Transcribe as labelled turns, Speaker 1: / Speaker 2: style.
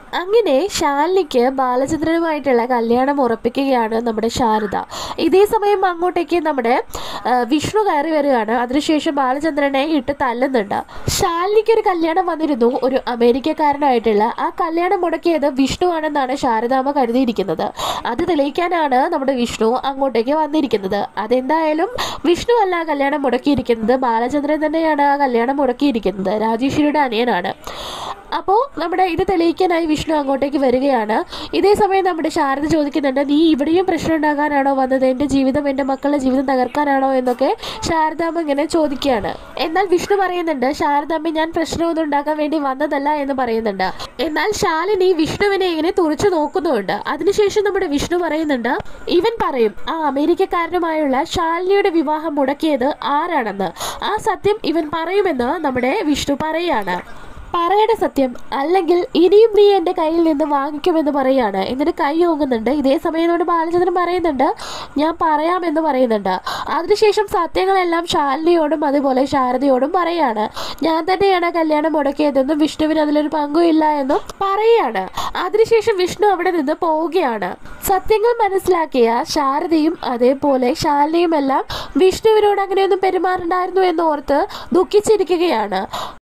Speaker 1: അങ്ങനെ ശാലിനിക്ക് ബാലചന്ദ്രനുമായിട്ടുള്ള കല്യാണം ഉറപ്പിക്കുകയാണ് നമ്മുടെ ശാരദ ഇതേ സമയം അങ്ങോട്ടേക്ക് നമ്മുടെ ആ, വിഷ്ണു കയറി വരികയാണ് അതിനുശേഷം ബാലചന്ദ്രനെ ഇട്ട് തല്ലുന്നുണ്ട് ശാലിനിക്ക് ഒരു കല്യാണം വന്നിരുന്നു ഒരു അമേരിക്കക്കാരനായിട്ടുള്ള ആ കല്യാണം മുടക്കിയത് വിഷ്ണു ആണെന്നാണ് ശാരദാമ്മ കരുതിയിരിക്കുന്നത് അത് തെളിയിക്കാനാണ് നമ്മുടെ വിഷ്ണു അങ്ങോട്ടേക്ക് വന്നിരിക്കുന്നത് അതെന്തായാലും വിഷ്ണു അല്ല ആ കല്യാണം മുടക്കിയിരിക്കുന്നത് ബാലചന്ദ്രൻ തന്നെയാണ് ആ കല്യാണം മുടക്കിയിരിക്കുന്നത് രാജേശ്വരിയുടെ അനിയനാണ് അപ്പോൾ നമ്മുടെ ഇത് തെളിയിക്കാനായി വിഷ്ണു അങ്ങോട്ടേക്ക് വരികയാണ് ഇതേ സമയം നമ്മുടെ ശാരദ ചോദിക്കുന്നുണ്ട് നീ ഇവിടെയും പ്രശ്നം ഉണ്ടാക്കാനാണോ വന്നത് എൻ്റെ ജീവിതം എൻ്റെ മക്കളുടെ ജീവിതം തകർക്കാനാണോ എന്നൊക്കെ ശാരദാമ്മ ഇങ്ങനെ ചോദിക്കുകയാണ് എന്നാൽ വിഷ്ണു പറയുന്നുണ്ട് ശാരദാമ്മ ഞാൻ പ്രശ്നമൊന്നും ഉണ്ടാക്കാൻ വേണ്ടി വന്നതല്ല എന്ന് പറയുന്നുണ്ട് എന്നാൽ ശാലിനി വിഷ്ണുവിനെ ഇങ്ങനെ തുറച്ചു നോക്കുന്നുണ്ട് അതിനുശേഷം നമ്മുടെ വിഷ്ണു പറയുന്നുണ്ട് ഇവൻ പറയും ആ അമേരിക്കക്കാരനുമായുള്ള ശാലിനിയുടെ വിവാഹം മുടക്കിയത് ആരാണെന്ന് ആ സത്യം ഇവൻ പറയുമെന്ന് നമ്മുടെ വിഷ്ണു പറയാണ് പറയണ സത്യം അല്ലെങ്കിൽ ഇനിയും നീ എൻ്റെ കയ്യിൽ നിന്ന് വാങ്ങിക്കുമെന്ന് പറയാണ് എന്നിട്ട് കൈ ഓങ്ങുന്നുണ്ട് ഇതേ സമയം നമ്മുടെ ബാലചന്ദ്രൻ പറയുന്നുണ്ട് ഞാൻ പറയാമെന്ന് പറയുന്നുണ്ട് അതിനുശേഷം സത്യങ്ങളെല്ലാം ശാലിനിയോടും അതുപോലെ ശാരദയോടും പറയാണ് ഞാൻ തന്നെയാണ് കല്യാണം മുടക്കിയതെന്നും വിഷ്ണുവിന് അതിലൊരു പങ്കുമില്ല എന്നും പറയാണ് അതിനുശേഷം വിഷ്ണു അവിടെ നിന്ന് പോവുകയാണ് സത്യങ്ങൾ മനസ്സിലാക്കിയ ശാരദയും അതേപോലെ ശാലിനിയും എല്ലാം വിഷ്ണുവിനോട് അങ്ങനെയൊന്നും പെരുമാറണ്ടായിരുന്നു എന്നോർത്ത് ദുഃഖിച്ചിരിക്കുകയാണ്